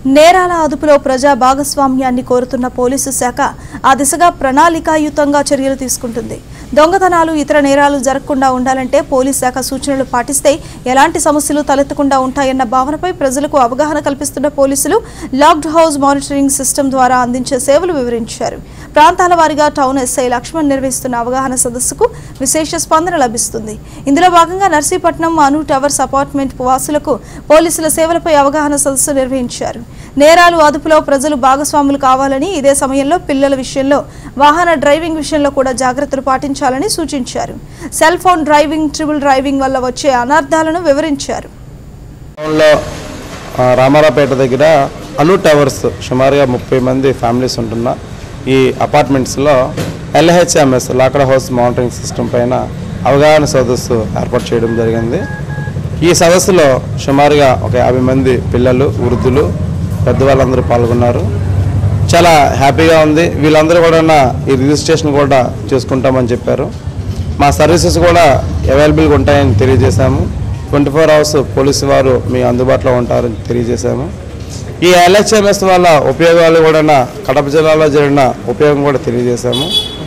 నేరాల అదుపులో ప్రజా భాగస్వామ్యాన్ని కోరుతున్న పోలీసు శాఖ ఆ దిశగా ప్రణాళికాయుతంగా చర్యలు తీసుకుంటుంది దొంగతనాలు ఇతర నేరాలు జరగకుండా ఉండాలంటే పోలీస్ శాఖ సూచనలు పాటిస్తే ఎలాంటి సమస్యలు తలెత్తకుండా ఉంటాయన్న భావనపై ప్రజలకు అవగాహన కల్పిస్తున్న పోలీసులు లాక్డ్ హౌస్ మానిటరింగ్ సిస్టమ్ ద్వారా అందించే సేవలు వివరించారు ప్రాంతాల వారీగా టౌన్ ఎస్ఐ లక్ష్మణ్ నిర్వహిస్తున్న అవగాహన సదస్సుకు విశేష స్పందన లభిస్తుంది ఇందులో భాగంగా నర్సీపట్నం అను టవర్స్ అపార్ట్మెంట్ వాసులకు పోలీసుల సేవలపై అవగాహన సదస్సు నిర్వహించారు నేరాలు అదుపులో ప్రజలు భాగస్వాములు కావాలని ఇదే సమయంలో పిల్లల విషయంలో వాహన డ్రైవింగ్ విషయంలో కూడా జాగ్రత్తలు పాటించాలని సూచించారు cell phone driving triple driving వల్ల వచ్చే అనర్థాలను వివరించారు టౌన్లో ఆ, రామారావుపేట దగ్గర అను టవర్స్ సుమారుగా ముప్పై మంది ఫ్యామిలీస్ ఉంటున్న ఈ అపార్ట్మెంట్స్లో LHMS locked house monitoring system పైన అవగాహన సదస్సు ఏర్పాటు చేయడం జరిగింది ఈ సదస్సులో సుమారుగా ఒక యాభై మంది పిల్లలు వృద్ధులు పెద్దవాళ్ళందరూ పాల్గొన్నారు చాలా హ్యాపీగా ఉంది వీళ్ళందరూ కూడా ఈ రిజిస్ట్రేషన్ కూడా చేసుకుంటామని చెప్పారు మా సర్వీసెస్ కూడా అవైలబుల్గా ఉంటాయని తెలియజేశాము ట్వంటీ ఫోర్ అవర్స్ పోలీసు వారు మీ అందుబాటులో ఉంటారని తెలియజేశాము ఈ ఎల్హెచ్ఎంఎస్ వల్ల ఉపయోగాలు కూడా కడప జిల్లాలో జరిగిన ఉపయోగం కూడా తెలియజేశాము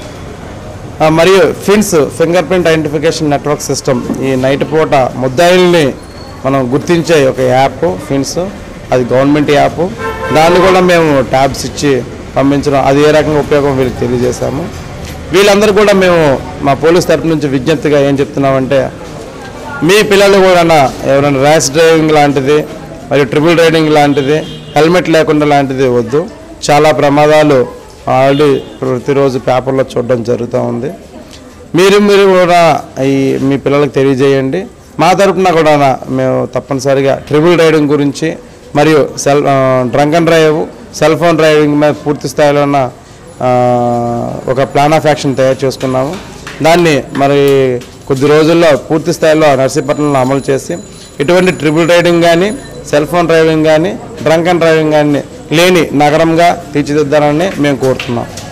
ఆ, మరియు FINS finger print identification network system ఈ నైట్ పూట ముద్దాయిల్ని మనం గుర్తించే ఒక యాప్ ఫిన్స్ అది గవర్నమెంట్ యాప్ దాన్ని కూడా మేము ట్యాబ్స్ ఇచ్చి పంపించడం అది ఏ రకంగా ఉపయోగం వీళ్ళకి తెలియజేశాము వీళ్ళందరూ కూడా మేము మా పోలీస్ తరపు నుంచి విజ్ఞప్తిగా ఏం చెప్తున్నామంటే మీ పిల్లలు కూడా ఎవరైనా ర్యాష్ డ్రైవింగ్ లాంటిది మరియు ట్రిపుల్ రైడింగ్ లాంటిది హెల్మెట్ లేకుండా లాంటిది వద్దు చాలా ప్రమాదాలు ఆల్రెడీ ప్రతిరోజు పేపర్లో చూడడం జరుగుతూ ఉంది మీరు మీరు కూడా ఈ మీ పిల్లలకు తెలియజేయండి మా తరపున కూడా మేము తప్పనిసరిగా ట్రిపుల్ రైడింగ్ గురించి మరియు cell drunk and drive cell phone driving మీద పూర్తి స్థాయిలో ఉన్న ఆ, ఒక ప్లాన్ ఆఫ్ యాక్షన్ తయారు చేసుకున్నాము దాన్ని మరి కొద్ది రోజుల్లో పూర్తి స్థాయిలో నర్సీపట్నంలో అమలు చేసి ఇటువంటి ట్రిపుల్ రైడింగ్ కానీ సెల్ ఫోన్ డ్రైవింగ్ కానీ డ్రంక్ అండ్ డ్రైవింగ్ కానీ లేని నగరంగా తీర్చిదిద్దాలని మేము కోరుతున్నాం